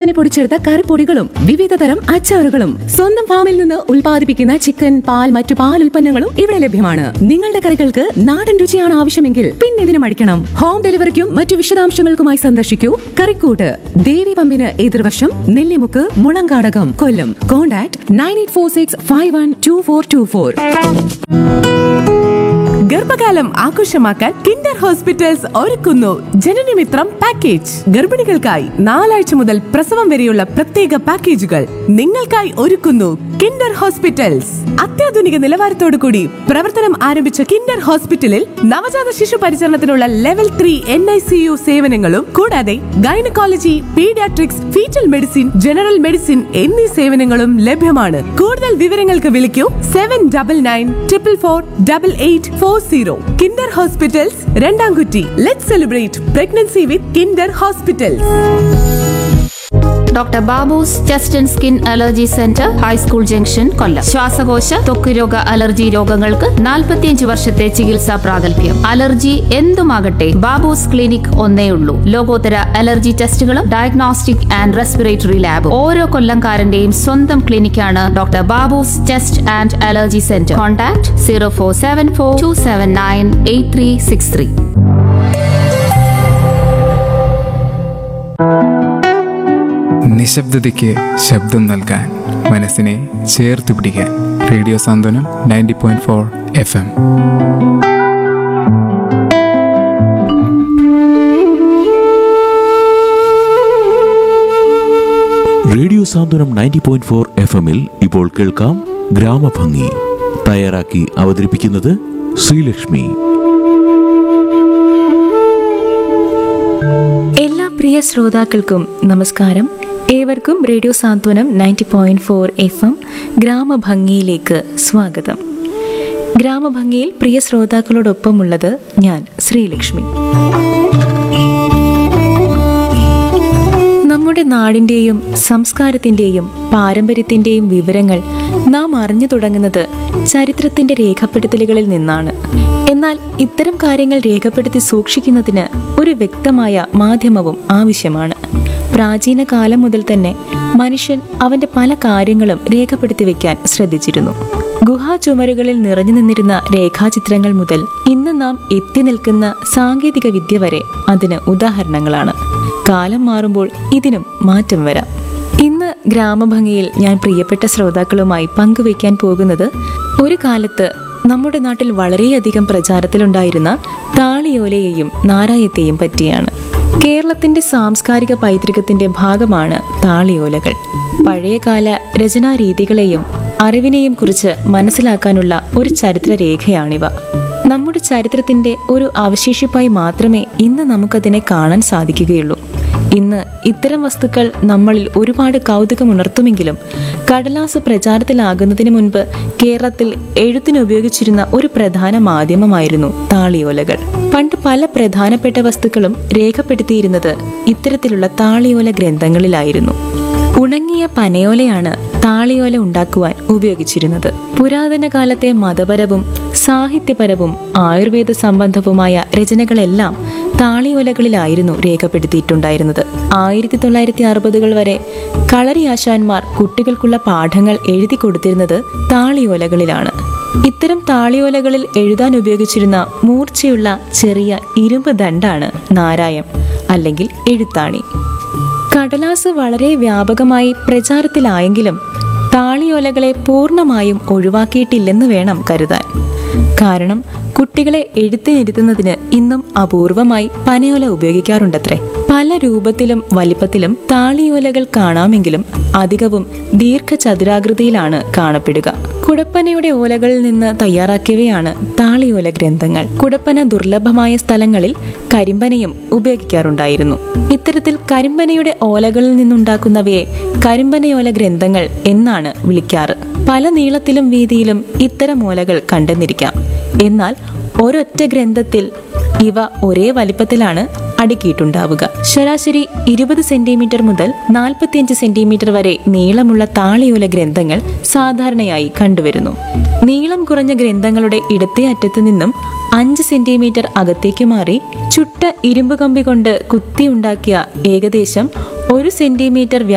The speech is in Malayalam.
തന്നെ പൊടിച്ചെടുത്ത കറിപ്പൊടികളും വിവിധ തരം അച്ചാറുകളും സ്വന്തം ഫാമിൽ നിന്ന് ഉൽപ്പാദിപ്പിക്കുന്ന ചിക്കൻ പാൽ മറ്റു പാൽ ഉൽപ്പന്നങ്ങളും ഇവിടെ ലഭ്യമാണ് നിങ്ങളുടെ കറികൾക്ക് നാടൻ രുചിയാണ് ആവശ്യമെങ്കിൽ പിന്നെ ഇതിന് മടിക്കണം ഹോം ഡെലിവറിക്കും മറ്റു വിശദാംശങ്ങൾക്കുമായി സന്ദർശിക്കൂ കറിക്കൂട്ട് ദേവി പമ്പിന് എതിർവശം Nellimukku Mulankadakam Kollam contact nine eight four six five one two four two four ഗർഭകാലം ആഘോഷമാക്കാൻ കിൻഡർ ഹോസ്പിറ്റൽസ് ഒരുക്കുന്നു ജനനമിത്രം പാക്കേജ് ഗർഭിണികൾക്കായി നാലാഴ്ച മുതൽ പ്രസവം വരെയുള്ള പ്രത്യേക പാക്കേജുകൾ നിങ്ങൾക്കായി ഒരുക്കുന്നു കിൻഡർ ഹോസ്പിറ്റൽസ് അത്യാധുനിക നിലവാരത്തോടു കൂടി പ്രവർത്തനം ആരംഭിച്ച കിൻഡർ ഹോസ്പിറ്റലിൽ നവജാത ശിശു പരിചരണത്തിനുള്ള level three N I C U സേവനങ്ങളും കൂടാതെ gynaecology paediatrics fetal medicine general medicine എന്നീ സേവനങ്ങളും ലഭ്യമാണ് കൂടുതൽ വിവരങ്ങൾക്ക് വിളിക്കൂ seven double nine triple four double eight four zero Kinder hospitals Randamkutty let celebrate pregnancy with Kinder hospitals doctor Babu's chest and skin allergy centre high school junction Kollam ശ്വാസകോശ ത്വക്ക് രോഗ അലർജി രോഗങ്ങൾക്ക് 45 വർഷത്തെ ചികിത്സാ പ്രാഗൽഭ്യം അലർജി എന്തുമാകട്ടെ ബാബൂസ് ക്ലിനിക് ഒന്നേ ഉള്ളൂ ലോകോത്തര അലർജി ടെസ്റ്റുകളും ഡയഗ്നോസ്റ്റിക് ആൻഡ് റെസ്പിറേറ്ററി ലാബും ഓരോ കൊല്ലംകാരന്റെയും സ്വന്തം ക്ലിനിക്കാണ് doctor Babu's chest and allergy centre contact zero four seven four two seven nine eight three six three നിശബ്ദതയ്ക്ക് ശബ്ദം നൽകാൻ മനസ്സിനെ ചേർത്ത് പിടിക്കാൻ radio Santhwanam ninety point four F M radio Santhwanam ninety point four F എമ്മിൽ ഇപ്പോൾ കേൾക്കാം ഗ്രാമഭംഗി തയ്യാറാക്കി അവതരിപ്പിക്കുന്നത് ശ്രീലക്ഷ്മി എല്ലാ പ്രിയ ശ്രോതാക്കൾക്കും നമസ്കാരം ഏവർക്കും radio Santhwanam ninety point four F M ഗ്രാമഭംഗിയിലേക്ക് സ്വാഗതം ഗ്രാമഭംഗിയിൽ പ്രിയ ശ്രോതാക്കളോടൊപ്പമുള്ളത് ഞാൻ ശ്രീലക്ഷ്മി നമ്മുടെ നാടിൻ്റെയും സംസ്കാരത്തിൻ്റെയും പാരമ്പര്യത്തിൻ്റെയും വിവരങ്ങൾ നാം അറിഞ്ഞു തുടങ്ങുന്നത് ചരിത്രത്തിൻ്റെ രേഖപ്പെടുത്തലുകളിൽ നിന്നാണ് എന്നാൽ ഇത്തരം കാര്യങ്ങൾ രേഖപ്പെടുത്തി സൂക്ഷിക്കുന്നതിന് ഒരു വ്യക്തമായ മാധ്യമവും ആവശ്യമാണ് പ്രാചീന കാലം മുതൽ തന്നെ മനുഷ്യൻ അവന്റെ പല കാര്യങ്ങളും രേഖപ്പെടുത്തി വെക്കാൻ ശ്രദ്ധിച്ചിരുന്നു ഗുഹാ ചുമരുകളിൽ നിറഞ്ഞു നിന്നിരുന്ന രേഖാചിത്രങ്ങൾ മുതൽ ഇന്ന് നാം എത്തി നിൽക്കുന്ന സാങ്കേതിക വിദ്യ വരെ അതിന് ഉദാഹരണങ്ങളാണ് കാലം മാറുമ്പോൾ ഇതിനും മാറ്റം വരാം ഇന്ന് ഗ്രാമഭംഗിയിൽ ഞാൻ പ്രിയപ്പെട്ട ശ്രോതാക്കളുമായി പങ്കുവയ്ക്കാൻ പോകുന്നത് ഒരു കാലത്ത് നമ്മുടെ നാട്ടിൽ വളരെയധികം പ്രചാരത്തിലുണ്ടായിരുന്ന താളിയോലയെയും നാരായത്തെയും പറ്റിയാണ് കേരളത്തിന്റെ സാംസ്കാരിക പൈതൃകത്തിന്റെ ഭാഗമാണ് താളിയോലകൾ പഴയകാല രചനാ രീതികളെയും അറിവിനെയും കുറിച്ച് മനസ്സിലാക്കാനുള്ള ഒരു ചരിത്രരേഖയാണിവ നമ്മുടെ ചരിത്രത്തിന്റെ ഒരു അവശേഷിപ്പായി മാത്രമേ ഇന്ന് നമുക്കതിനെ കാണാൻ സാധിക്കുകയുള്ളൂ ഇന്ന് ഇത്തരം വസ്തുക്കൾ നമ്മളിൽ ഒരുപാട് കൗതുകമുണർത്തുമെങ്കിലും കടലാസ് പ്രചാരത്തിലാകുന്നതിന് മുൻപ് കേരളത്തിൽ എഴുത്തിന് ഉപയോഗിച്ചിരുന്ന ഒരു പ്രധാന മാധ്യമമായിരുന്നു താളിയോലകൾ പണ്ട് പല പ്രധാനപ്പെട്ട വസ്തുക്കളും രേഖപ്പെടുത്തിയിരുന്നത് ഇത്തരത്തിലുള്ള താളിയോല ഗ്രന്ഥങ്ങളിലായിരുന്നു ഉണങ്ങിയ പനയോലയാണ് താളിയോല ഉണ്ടാക്കുവാൻ ഉപയോഗിച്ചിരുന്നത് പുരാതന കാലത്തെ മതപരവും സാഹിത്യപരവും ആയുർവേദ സംബന്ധവുമായ രചനകളെല്ലാം താളിയോലകളിലായിരുന്നു രേഖപ്പെടുത്തിയിട്ടുണ്ടായിരുന്നത് ആയിരത്തി തൊള്ളായിരത്തി അറുപതുകൾ വരെ കളരി ആശാന്മാർ കുട്ടികൾക്കുള്ള പാഠങ്ങൾ എഴുതി കൊടുത്തിരുന്നത് താളിയോലകളിലാണ് ഇത്തരം താളിയോലകളിൽ എഴുതാൻ ഉപയോഗിച്ചിരുന്ന മൂർച്ചയുള്ള ചെറിയ ഇരുമ്പ് ദണ്ഡാണ് നാരായം അല്ലെങ്കിൽ എഴുത്താണി കടലാസ് വളരെ വ്യാപകമായി പ്രചാരത്തിലായെങ്കിലും താളിയോലകളെ പൂർണ്ണമായും ഒഴിവാക്കിയിട്ടില്ലെന്ന് വേണം കരുതാൻ കാരണം കുട്ടികളെ എഴുത്തിനിരുത്തുന്നതിന് ഇന്നും അപൂർവമായി പനയോല ഉപയോഗിക്കാറുണ്ടത്രേ പല രൂപത്തിലും വലിപ്പത്തിലും താളിയോലകൾ കാണാമെങ്കിലും അധികവും ദീർഘചതുരാകൃതിയിലാണ് കാണപ്പെടുക കുടപ്പനയുടെ ഓലകളിൽ നിന്ന് തയ്യാറാക്കിയവയാണ് താളിയോല ഗ്രന്ഥങ്ങൾ കുടപ്പന ദുർലഭമായ സ്ഥലങ്ങളിൽ കരിമ്പനയും ഉപയോഗിക്കാറുണ്ടായിരുന്നു ഇത്തരത്തിൽ കരിമ്പനയുടെ ഓലകളിൽ നിന്നുണ്ടാക്കുന്നവയെ കരിമ്പനയോല ഗ്രന്ഥങ്ങൾ എന്നാണ് വിളിക്കാറ് പല നീളത്തിലും വീതിയിലും ഇത്തരം ഓലകൾ കണ്ടെന്നിരിക്കാം എന്നാൽ ഒരൊറ്റ ഗ്രന്ഥത്തിൽ ഇവ ഒരേ വലിപ്പത്തിലാണ് അടുക്കിയിട്ടുണ്ടാവുക ശരാശരി ഇരുപത് സെന്റിമീറ്റർ മുതൽ നാൽപ്പത്തിയഞ്ച് സെന്റിമീറ്റർ വരെ നീളമുള്ള താളിയോല ഗ്രന്ഥങ്ങൾ സാധാരണയായി കണ്ടുവരുന്നു നീളം കുറഞ്ഞ ഗ്രന്ഥങ്ങളുടെ ഇടത്തെ അറ്റത്തു നിന്നും അഞ്ച് സെന്റിമീറ്റർ അകത്തേക്ക് മാറി ചുട്ട ഇരുമ്പ് കമ്പി കൊണ്ട് കുത്തിയുണ്ടാക്കിയ ഏകദേശം ഒരു സെന്റിമീറ്റർ